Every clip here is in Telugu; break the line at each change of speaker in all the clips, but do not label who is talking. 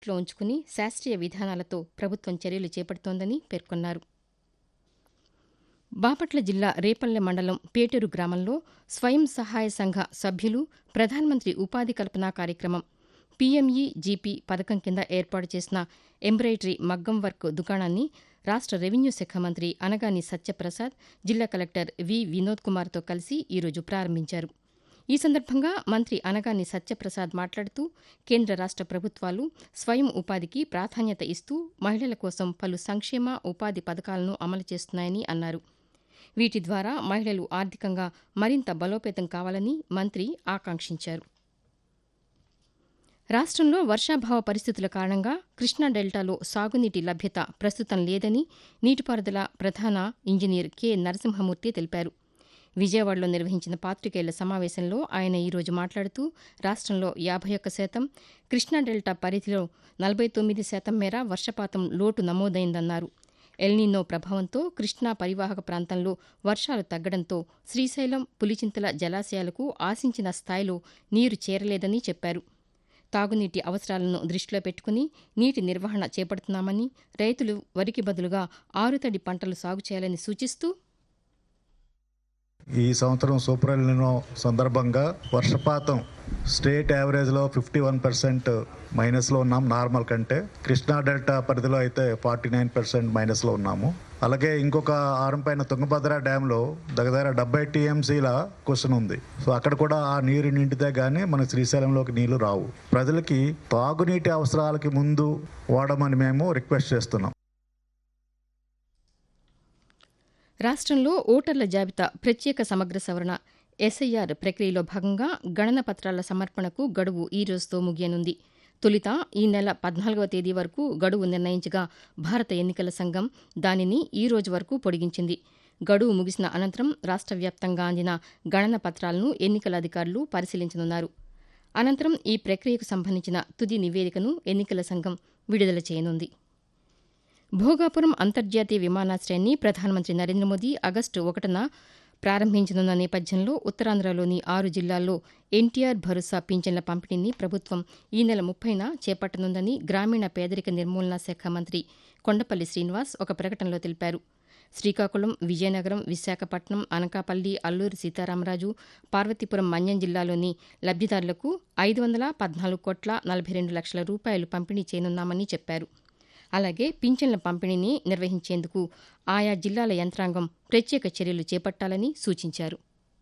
దృష్టిలో ఉంచుకుని శాస్త్రీయ విధానాలతో ప్రభుత్వం చర్యలు చేపడుతోందని పేర్కొన్నారు బాపట్ల జిల్లా రేపల్లె మండలం పేటూరు గ్రామంలో స్వయం సహాయ సంఘ సభ్యులు ప్రధానమంత్రి ఉపాధి కల్పన కార్యక్రమం పీఎంఈ జీపీ పథకం కింద ఏర్పాటు చేసిన ఎంబ్రాయిడరీ మగ్గం వర్క్ దుకాణాన్ని రాష్ట రెవెన్యూ శాఖ మంత్రి అనగాని సత్యప్రసాద్ జిల్లా కలెక్టర్ వి వినోద్ కుమార్తో కలిసి ఈరోజు ప్రారంభించారు ఈ సందర్భంగా మంత్రి అనగాని సత్యప్రసాద్ మాట్లాడుతూ కేంద్ర రాష్ట ప్రభుత్వాలు స్వయం ఉపాధికి ప్రాధాన్యత ఇస్తూ మహిళల కోసం పలు సంక్షేమ ఉపాధి పథకాలను అమలు చేస్తున్నాయని అన్నారు వీటి ద్వారా మహిళలు ఆర్థికంగా మరింత బలోపేతం కావాలని మంత్రి ఆకాంక్షించారు రాష్ట్రంలో వర్షాభావ పరిస్థితుల కారణంగా కృష్ణా డెల్టాలో సాగునీటి లభ్యత ప్రస్తుతం లేదని నీటిపారుదల ప్రధాన ఇంజనీర్ కె నరసింహమూర్తి తెలిపారు విజయవాడలో నిర్వహించిన పాతికేయుల సమావేశంలో ఆయన ఈరోజు మాట్లాడుతూ రాష్ట్రంలో యాభై ఒక్క శాతం కృష్ణా డెల్టా పరిధిలో నలభై తొమ్మిది శాతం మేర వర్షపాతం లోటు నమోదైందన్నారు ఎల్నీనో ప్రభావంతో కృష్ణా పరివాహక ప్రాంతంలో వర్షాలు తగ్గడంతో శ్రీశైలం పులిచింతల జలాశయాలకు ఆశించిన స్థాయిలో నీరు చేరలేదని చెప్పారు తాగునీటి అవసరాలను దృష్టిలో పెట్టుకుని నీటి నిర్వహణ చేపడుతున్నామని రైతులు వరికి బదులుగా ఆరుతడి పంటలు సాగు చేయాలని సూచిస్తూ
ఈ సంవత్సరం సూపర్ ఎల్నినో సందర్భంగా వర్షపాతం స్టేట్ యావరేజ్లో ఫిఫ్టీ వన్ పర్సెంట్ మైనస్లో ఉన్నాం నార్మల్ కంటే కృష్ణా డెల్టా పరిధిలో అయితే ఫార్టీ నైన్ పర్సెంట్ మైనస్లో ఉన్నాము అలాగే ఇంకొక ఆరం పైన తుంగభద్ర డ్యాంలో దగ్గర డెబ్బై టీఎంసీల క్వశ్చన్ ఉంది సో అక్కడ కూడా ఆ నీరు నిండితే కానీ మన శ్రీశైలంలోకి నీళ్లు రావు ప్రజలకి తాగునీటి అవసరాలకి ముందు వాడమని మేము రిక్వెస్ట్ చేస్తున్నాం
రాష్ట్రంలో ఓటర్ల జాబితా ప్రత్యేక సమగ్ర సవరణ ఎస్ఐఆర్ ప్రక్రియలో భాగంగా గణన పత్రాల సమర్పణకు గడువు ఈ రోజుతో ముగియనుంది తొలిత ఈ నెల పద్నాలుగవ తేదీ వరకు గడువు నిర్ణయించగా భారత ఎన్నికల సంఘం దానిని ఈ రోజు వరకు పొడిగించింది గడువు ముగిసిన అనంతరం రాష్ట్ర వ్యాప్తంగా అందిన గణన పత్రాలను ఎన్నికల అధికారులు పరిశీలించనున్నారు అనంతరం ఈ ప్రక్రియకు సంబంధించిన తుది నివేదికను ఎన్నికల సంఘం విడుదల చేయనుంది భోగాపురం అంతర్జాతీయ విమానాశ్రయాన్ని ప్రధానమంత్రి నరేంద్ర మోదీ ఆగస్టు ఒకటిన ప్రారంభించనున్న నేపథ్యంలో ఉత్తరాంధ్రలోని ఆరు జిల్లాల్లో ఎన్టీఆర్ భరోసా పింఛన్ల పంపిణీని ప్రభుత్వం ఈ నెల ముప్పైన చేపట్టనుందని గ్రామీణ పేదరిక నిర్మూలనా శాఖ మంత్రి కొండపల్లి శ్రీనివాస్ ఒక ప్రకటనలో తెలిపారు శ్రీకాకుళం విజయనగరం విశాఖపట్నం అనకాపల్లి అల్లూరి సీతారామరాజు పార్వతీపురం మన్యం జిల్లాలోని లబ్దిదారులకు ఐదు వందల పద్నాలుగు కోట్ల నలభై రెండు లక్షల రూపాయలు పంపిణీ చేయనున్నామని చెప్పారు అలాగే పింఛన్ల పంపిణీని నిర్వహించేందుకు ఆయా జిల్లాల యంత్రాంగం ప్రత్యేక చర్యలు చేపట్టాలని సూచించారు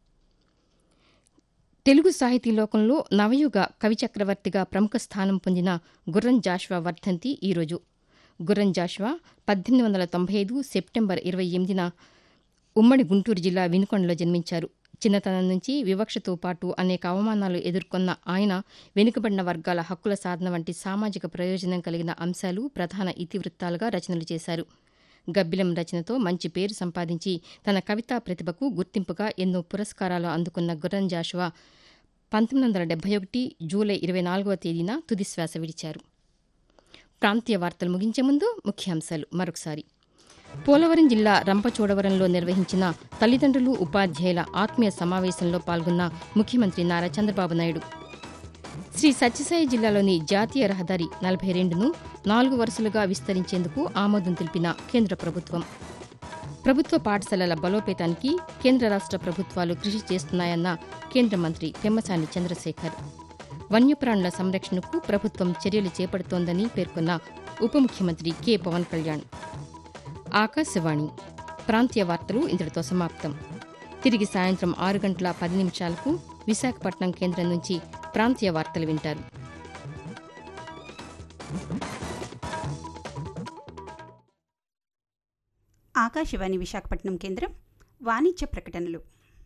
తెలుగు సాహితీ లోకంలో నవయుగ కవి చక్రవర్తిగా ప్రముఖ స్థానం పొందిన గుర్రం జాషువా వర్ధంతి ఈరోజు గుర్రం జాషువా పద్దెనిమిది వందల తొంభై ఐదు సెప్టెంబర్ ఇరవై ఎనిమిదిన ఉమ్మడి గుంటూరు జిల్లా వినుకొండలో జన్మించారు చిన్నతనం నుంచి వివక్షతో పాటు అనేక అవమానాలు ఎదుర్కొన్న ఆయన వెనుకబడిన వర్గాల హక్కుల సాధన వంటి సామాజిక ప్రయోజనం కలిగిన అంశాలు ప్రధాన ఇతివృత్తాలుగా రచనలు చేశారు గబ్బిలం రచనతో మంచి పేరు సంపాదించి తన కవితా ప్రతిభకు గుర్తింపుగా ఎన్నో పురస్కారాలు అందుకున్న గుర్రం జాషువా పంతొమ్మిది వందల డెబ్బై ఒకటి జూలై ఇరవై నాలుగవ తేదీన తుదిశ్వాస విడిచారు ప్రాంతీయ వార్తలు ముగించే ముందు ముఖ్యాంశాలు మరొకసారి పోలవరం జిల్లా రంపచోడవరంలో నిర్వహించిన తల్లిదండ్రులు ఉపాధ్యాయుల ఆత్మీయ సమావేశంలో పాల్గొన్న ముఖ్యమంత్రి నారా చంద్రబాబు నాయుడు శ్రీ సత్యసాయి జిల్లాలోని జాతీయ రహదారి నలభై రెండును నాలుగు వరుసలుగా విస్తరించేందుకు ఆమోదం తెలిపిన కేంద్ర ప్రభుత్వం ప్రభుత్వ పాఠశాలల బలోపేతానికి కేంద్ర రాష్ట ప్రభుత్వాలు కృషి చేస్తున్నాయన్న కేంద్ర మంత్రి పెమ్మసాని చంద్రశేఖర్ వన్యప్రాణుల సంరక్షణకు ప్రభుత్వం చర్యలు చేపడుతోందని పేర్కొన్న ఉప ముఖ్యమంత్రి కె పవన్ కళ్యాణ్ ఆకాశవాణి ప్రాంతీయ వార్తలు ఇంతటితో సమాప్తం తిరిగి సాయంత్రం ఆరు గంటల పది నిమిషాలకు విశాఖపట్నం కేంద్రం నుంచి ప్రాంతీయ వార్తలు వింటారు
ఆకాశవాణి విశాఖపట్నం కేంద్రం వాణిజ్య ప్రకటనలు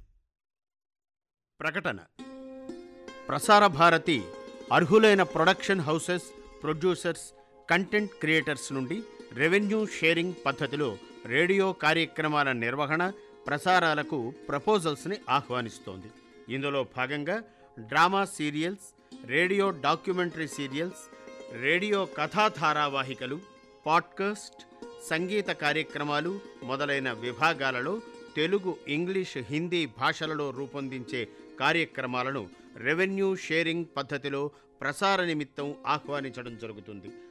ప్రకటన ప్రసార భారతి అర్హులైన production houses producers content creators నుండి రెవెన్యూ షేరింగ్ పద్ధతిలో రేడియో కార్యక్రమాల నిర్వహణ ప్రసారాలకు ప్రపోజల్స్ని ఆహ్వానిస్తోంది ఇందులో భాగంగా drama serials radio documentary serials radio కథా ధారావాహికలు పాడ్కాస్ట్ సంగీత కార్యక్రమాలు మొదలైన విభాగాలలో తెలుగు ఇంగ్లీష్ హిందీ భాషలలో రూపొందించే కార్యక్రమాలను రెవెన్యూ షేరింగ్ పద్ధతిలో ప్రసార నిమిత్తం ఆహ్వానించడం జరుగుతుంది